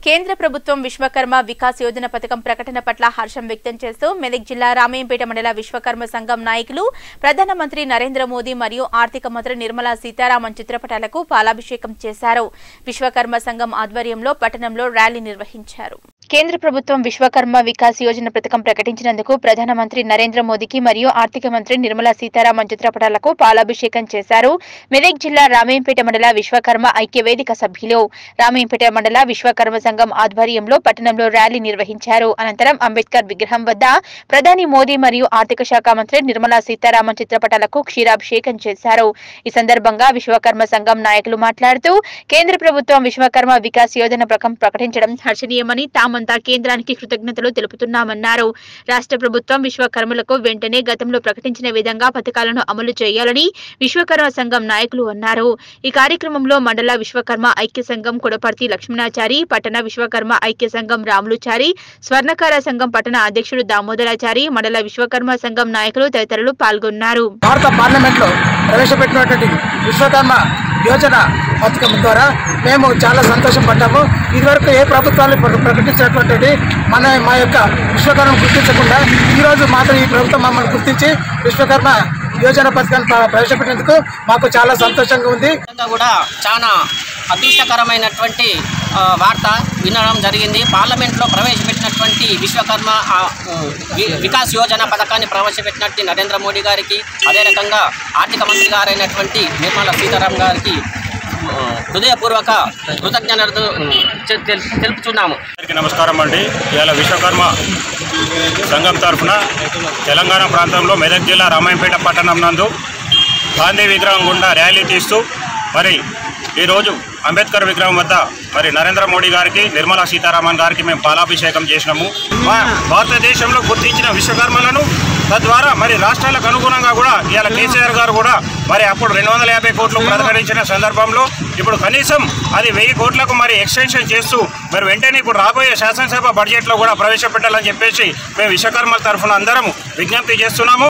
కేంద్ర ప్రభుత్వం విశ్వకర్మ వికాస్ యోజన పథకం ప్రకటన పట్ల హర్షం వ్యక్తం చేస్తూ మెదక్ జిల్లా రామయ్యంపేట మండల విశ్వకర్మ సంఘం నాయకులు ప్రధానమంత్రి నరేంద్ర మోదీ మరియు ఆర్థిక మంత్రి నిర్మలా సీతారామన్ చిత్రపటాలకు పాలాభిషేకం చేశారు విశ్వకర్మ సంఘం ఆధ్వర్యంలో పట్టణంలో ర్యాలీ నిర్వహించారు కేంద్ర ప్రభుత్వం విశ్వకర్మ వికాస్ యోజన పథకం ప్రకటించినందుకు ప్రధానమంత్రి నరేంద్ర మోదీకి మరియు ఆర్థిక మంత్రి నిర్మలా సీతారామన్ చిత్రపటాలకు పాలాభిషేకం చేశారు మెదక్ జిల్లా రామయ్యంపేట మండల విశ్వకర్మ ఐక్యవేదిక సభ్యులు రామయ్యంపేట మండల విశ్వకర్మ సంఘం ఆధ్వర్యంలో పట్టణంలో ర్యాలీ నిర్వహించారు అనంతరం అంబేద్కర్ విగ్రహం వద్ద ప్రధాని మోదీ మరియు ఆర్థిక శాఖ మంత్రి నిర్మలా సీతారామన్ చిత్రపటాలకు క్షీరాభిషేకం చేశారు ఈ సందర్భంగా విశ్వకర్మ సంఘం నాయకులు మాట్లాడుతూ కేంద్ర ప్రభుత్వం విశ్వకర్మ వికాస్ యోజన పథకం ప్రకటించడం హర్షణీయమని తామంతా కేంద్రానికి కృతజ్ఞతలు తెలుపుతున్నామన్నారు రాష్ట్ర ప్రభుత్వం విశ్వకర్మలకు వెంటనే గతంలో ప్రకటించిన విధంగా పథకాలను అమలు చేయాలని విశ్వకర్మ సంఘం నాయకులు అన్నారు ఈ కార్యక్రమంలో మండల విశ్వకర్మ ఐక్య సంఘం కొడపర్తి లక్ష్మణాచారి పట్టణ విశ్వకర్మ ఐక్య సంఘం రాములుచారి స్వర్ణకార సంఘం పట్టణ అధ్యక్షుడు దామోదరాచారి మండల విశ్వకర్మ సంఘం నాయకులు తదితరులు పాల్గొన్నారు భారత పార్లమెంట్లో ప్రవేశపెట్టినటువంటి విశ్వకర్మ యోజన పథకం ద్వారా మేము చాలా సంతోషం పడ్డాము ఇదివరకు ఏ ప్రభుత్వాలు ప్ర- ప్రకటించినటువంటి మన మా యొక్క విశ్వకర్మ గుర్తించకుండా ఈరోజు మాత్రం ఈ ప్రభుత్వం మమ్మల్ని గుర్తించి విశ్వకర్మ యోజన పథకాన్ని ప్ర- ప్రవేశపెట్టేందుకు మాకు చాలా సంతోషంగా ఉంది విధంగా కూడా చాలా అదృష్టకరమైనటువంటి ఆ, వార్త వినడం జరిగింది పార్లమెంట్లో ప్రవేశపెట్టినటువంటి విశ్వకర్మ ఆ, ఉ, వి- వికాస్ యోజన పథకాన్ని ప్రవేశపెట్టినట్టు నరేంద్ర మోడీ గారికి అదే రకంగా ఆర్థిక మంత్రి గారైనటువంటి నిర్మలా సీతారాం గారికి ఆ, హృదయపూర్వక కృతజ్ఞతలు ఉ, తె- తెల్- తెలుపుతున్నాము అందరికీ నమస్కారం అండి ఇవాళ విశ్వకర్మ సంఘం తరఫున తెలంగాణ ప్రాంతంలో మెదక్ జిల్లా రామాయంపేట పట్టణం నందు గాంధీ విగ్రహం గుండా ర్యాలీ తీస్తూ మరి ఈరోజు అంబేద్కర్ విగ్రహం వద్ద మరి నరేంద్ర మోడీ గారికి నిర్మలా సీతారామన్ గారికి మేము పాలాభిషేకం చేసినాము మా భారతదేశంలో గుర్తించిన విశ్వకర్మలను తద్వారా మరి రాష్ట్రాలకు అనుగుణంగా కూడా ఇవాళ కేసీఆర్ గారు కూడా మరి అప్పుడు రెండు వందల యాభై కోట్లు ప్రకటించిన సందర్భంలో ఇప్పుడు కనీసం అది వెయ్యి కోట్లకు మరి ఎక్స్టెన్షన్ చేస్తూ మరి వెంటనే ఇప్పుడు రాబోయే శాసనసభ బడ్జెట్లో కూడా ప్రవేశపెట్టాలని చెప్పేసి మేము విశ్వకర్మల తరఫున అందరం విజ్ఞప్తి చేస్తున్నాము